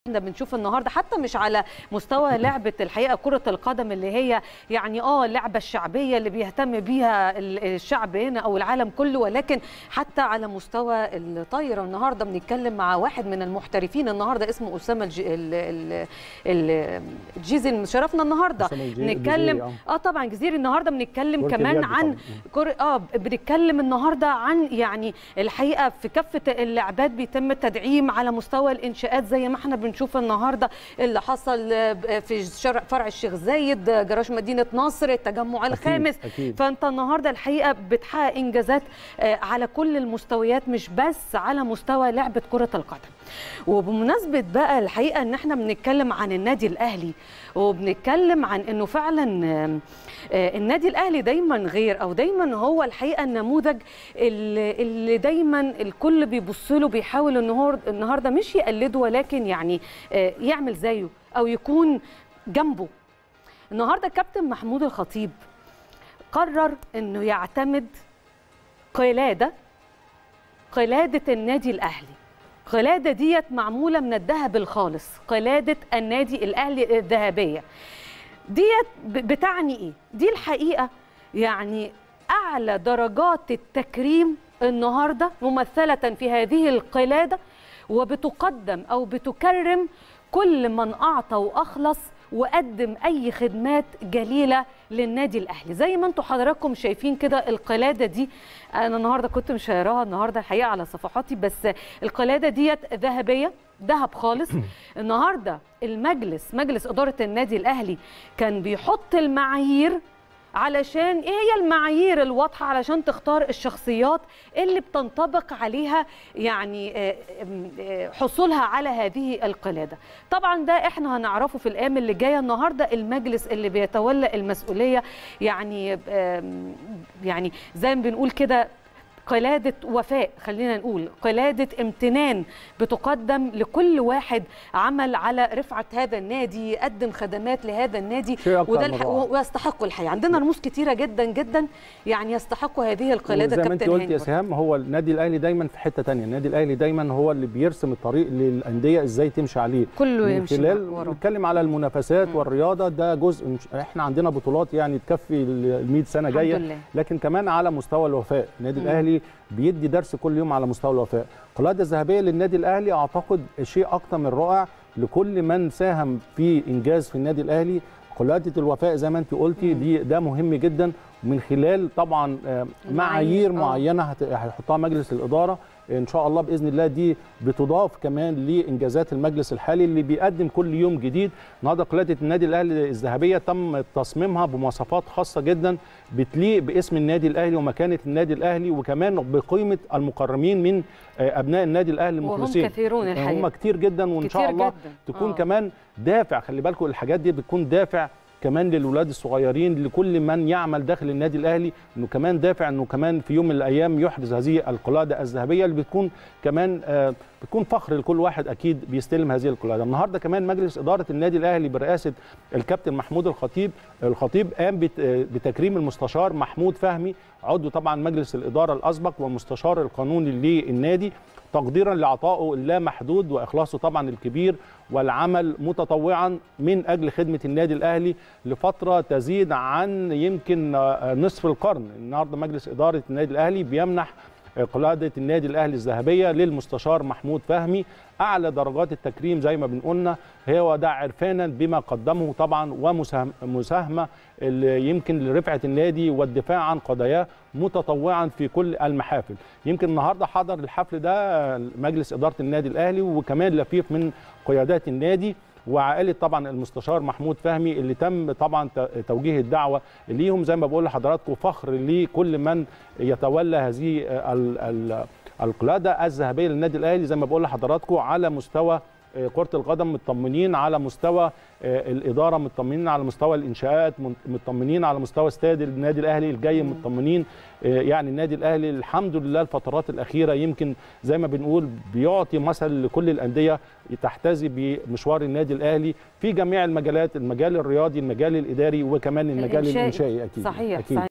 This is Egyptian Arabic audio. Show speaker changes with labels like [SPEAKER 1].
[SPEAKER 1] احنا بنشوف النهارده حتى مش على مستوى لعبه الحقيقه كره القدم اللي هي يعني اه اللعبه الشعبيه اللي بيهتم بيها الشعب هنا او العالم كله ولكن حتى على مستوى الطايره النهارده بنتكلم مع واحد من المحترفين النهارده اسمه اسامه الج... ال... ال... ال... الجيزي مشرفنا النهارده بنتكلم اه طبعا جزيري النهارده بنتكلم كمان عن كر... اه بنتكلم النهارده عن يعني الحقيقه في كافه اللعبات بيتم التدعيم على مستوى الانشاءات زي ما احنا بنشوف النهارده اللي حصل في شرع فرع الشيخ زايد جراج مدينه نصر التجمع الخامس أكيد. أكيد. فانت النهارده الحقيقه بتحقق انجازات على كل المستويات مش بس على مستوى لعبه كره القدم وبمناسبه بقى الحقيقه ان احنا بنتكلم عن النادي الاهلي وبنتكلم عن انه فعلا النادي الاهلي دايما غير او دايما هو الحقيقه النموذج اللي, اللي دايما الكل بيبص له بيحاول ان هو النهارده مش يقلده ولكن يعني يعمل زيه او يكون جنبه النهارده كابتن محمود الخطيب قرر انه يعتمد قلاده قلاده النادي الاهلي قلاده ديت معموله من الذهب الخالص قلاده النادي الاهلي الذهبيه ديت بتعني ايه دي الحقيقه يعني اعلى درجات التكريم النهارده ممثله في هذه القلاده وبتقدم او بتكرم كل من اعطى واخلص وقدم اي خدمات جليله للنادي الاهلي زي ما انتم حضراتكم شايفين كده القلاده دي انا النهارده كنت مشيراها النهارده الحقيقه على صفحاتي بس القلاده ديت ذهبيه ذهب خالص النهارده المجلس مجلس اداره النادي الاهلي كان بيحط المعايير علشان ايه هي المعايير الواضحه علشان تختار الشخصيات اللي بتنطبق عليها يعني حصولها على هذه القلاده طبعا ده احنا هنعرفه في الايام اللي جايه النهارده المجلس اللي بيتولى المسؤوليه يعني يعني زي ما بنقول كده قلادة وفاء خلينا نقول قلادة امتنان بتقدم لكل واحد عمل على رفعة هذا النادي يقدم خدمات لهذا النادي وده الح... ويستحقوا الحقيقة عندنا رموز كتيرة جدا جدا يعني يستحقوا هذه القلادة
[SPEAKER 2] زي ما انت قلت يا سهام هو النادي الأهلي دايما في حتة تانية النادي الأهلي دايما هو اللي بيرسم الطريق للأندية ازاي تمشي عليه
[SPEAKER 1] كله
[SPEAKER 2] من
[SPEAKER 1] يمشي
[SPEAKER 2] خلال نتكلم على المنافسات م. والرياضة ده جزء مش... احنا عندنا بطولات يعني تكفي ال 100 سنة جاية لكن كمان على مستوى الوفاء النادي م. الأهلي بيدي درس كل يوم على مستوى الوفاء القلاده الذهبيه للنادي الاهلي اعتقد شيء اكتر من رائع لكل من ساهم في انجاز في النادي الاهلي قلاده الوفاء زي ما انت قلتي دي ده مهم جدا من خلال طبعا معايير معينه هيحطها مجلس الاداره ان شاء الله باذن الله دي بتضاف كمان لانجازات المجلس الحالي اللي بيقدم كل يوم جديد النهارده قلاده النادي الاهلي الذهبيه تم تصميمها بمواصفات خاصه جدا بتليق باسم النادي الاهلي ومكانه النادي الاهلي وكمان بقيمه المقرمين من ابناء النادي الاهلي المخلصين
[SPEAKER 1] وهم كثيرون الحقيقه
[SPEAKER 2] هم كتير جدا وان
[SPEAKER 1] كتير
[SPEAKER 2] شاء الله
[SPEAKER 1] جداً.
[SPEAKER 2] تكون
[SPEAKER 1] آه.
[SPEAKER 2] كمان دافع خلي بالكم الحاجات دي بتكون دافع كمان للولاد الصغيرين لكل من يعمل داخل النادي الاهلي انه كمان دافع انه كمان في يوم من الايام يحرز هذه القلاده الذهبيه اللي بتكون كمان آه بتكون فخر لكل واحد اكيد بيستلم هذه القلاده النهارده كمان مجلس اداره النادي الاهلي برئاسه الكابتن محمود الخطيب الخطيب قام بتكريم المستشار محمود فهمي عضو طبعا مجلس الاداره الاسبق والمستشار القانوني للنادي تقديرا لعطائه اللامحدود واخلاصه طبعا الكبير والعمل متطوعا من اجل خدمه النادي الاهلي لفتره تزيد عن يمكن نصف القرن النهارده مجلس اداره النادي الاهلي بيمنح قلاده النادي الاهلي الذهبيه للمستشار محمود فهمي اعلى درجات التكريم زي ما بنقولنا هو ده عرفانا بما قدمه طبعا ومساهمه يمكن لرفعه النادي والدفاع عن قضاياه متطوعا في كل المحافل يمكن النهارده حضر الحفل ده مجلس اداره النادي الاهلي وكمان لفيف من قيادات النادي وعائله طبعا المستشار محمود فهمي اللي تم طبعا توجيه الدعوه ليهم زي ما بقول لحضراتكم فخر لكل من يتولى هذه القلاده الذهبيه للنادي الاهلي زي ما بقول لحضراتكم على مستوى كرة القدم مطمنين على مستوى الإدارة مطمنين على مستوى الإنشاءات مطمنين على مستوى استاد النادي الأهلي الجاي مطمنين يعني النادي الأهلي الحمد لله الفترات الأخيرة يمكن زي ما بنقول بيعطي مثل لكل الأندية تحتذي بمشوار النادي الأهلي في جميع المجالات المجال الرياضي المجال الإداري وكمان المجال الإنشائي أكيد
[SPEAKER 1] صحيح,
[SPEAKER 2] أكيد.
[SPEAKER 1] صحيح.